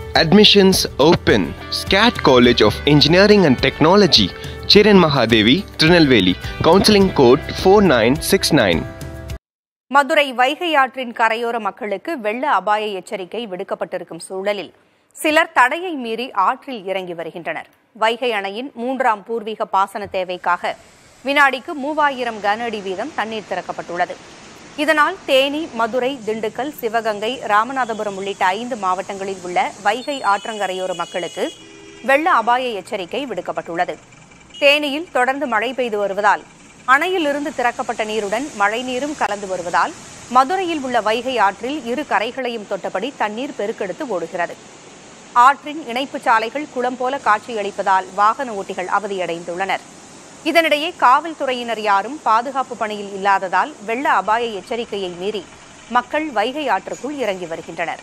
Admissions open. SCAT College of Engineering and Technology, Chiran Mahadevi, Trinelveli. Counseling code 4969. Madurai Vaigai ஆற்றின் கரையோர மக்களுக்கு வெள்ள அபாய எச்சரிக்கை விடுக்கப்பட்டிருக்கும் சூழலில் சிலர் தடையை மீறி ஆற்றில் இறங்கி வருகின்றனர் வைகை அணையின் மூன்றாம் பூர்வீக பாசன தேவைக்காக வினாடிக்கு மூவாயிரம் கன அடி வீதம் தண்ணீர் திறக்கப்பட்டுள்ளது இதனால் தேனி மதுரை திண்டுக்கல் சிவகங்கை ராமநாதபுரம் உள்ளிட்ட ஐந்து மாவட்டங்களில் உள்ள வைகை ஆற்றங்கரையோர மக்களுக்கு வெள்ள அபாய எச்சரிக்கை விடுக்கப்பட்டுள்ளது தேனியில் தொடர்ந்து மழை பெய்து வருவதால் அணையிலிருந்து திறக்கப்பட்ட நீருடன் மழைநீரும் கலந்து வருவதால் மதுரையில் உள்ள வைகை ஆற்றில் இரு கரைகளையும் தொட்டபடி தண்ணீர் பெருக்கெடுத்து ஓடுகிறது ஆற்றின் இணைப்புச் சாலைகள் குளம் போல காட்சியளிப்பதால் வாகன ஓட்டிகள் அவதியடைந்துள்ளனர் இதனிடையே காவல்துறையினர் யாரும் பாதுகாப்பு பணியில் இல்லாததால் வெள்ள அபாய எச்சரிக்கையை மீறி மக்கள் வைகை ஆற்றுக்குள் இறங்கி வருகின்றனர்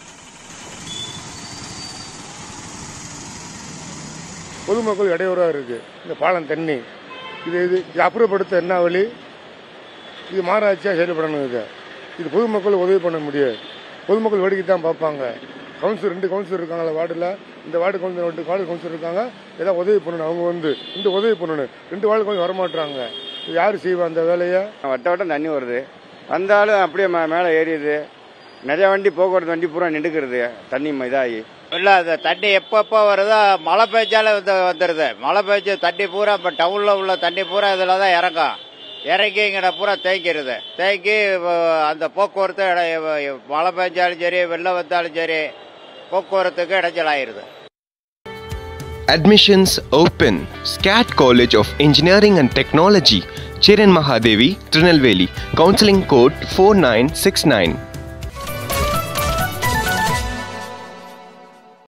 பொதுமக்கள் இடையூறாக இருக்குது இந்த பாலம் தண்ணி இது இது இது அப்புறப்படுத்த என்ன வழி இது மாறாட்சியாக செயல்படணும் இது இது பொதுமக்கள் உதவி பண்ண முடியாது பொதுமக்கள் வேடிக்கை தான் பார்ப்பாங்க கவுன்சிலர் ரெண்டு கவுன்சிலர் இருக்காங்களா வார்டில் இந்த வார்டு கவுன்சிலர் ரெண்டு வார்டு கவுன்சிலர் இருக்காங்க ஏதாவது உதவி பண்ணணும் அவங்க வந்து இந்த உதவி பண்ணணும் ரெண்டு வார்டு கொஞ்சம் வரமாட்டாங்க இது யார் செய்வா அந்த வேலையை வட்ட வட்டம் தண்ணி வருது வந்தாலும் அப்படியே மே மேலே ஏறிடுது நிறைய வண்டி போக்குவரத்து வண்டி பூரா நின்றுக்கிறது தண்ணி இதாகி இல்லை அது தண்ணி எப்பப்போ வருதோ மழை பெய்ஞ்சாலே வந்து வந்துடுது மழை பெய்ஞ்சு தண்ணி பூரா இப்போ டவுனில் உள்ள தண்ணி பூரா இதில் தான் இறங்கும் இறங்கி இங்கே பூரா தேங்கிடுது தேங்கி இப்போ அந்த போக்குவரத்து இட- மழை பெஞ்சாலும் சரி வெள்ளம் வந்தாலும் சரி போக்குவரத்துக்கு இடைஞ்சல் ஆயிருது Admissions open. SCAT College of Engineering and Technology, Chiran Mahadevi, Trinelveli. Counseling code 4969.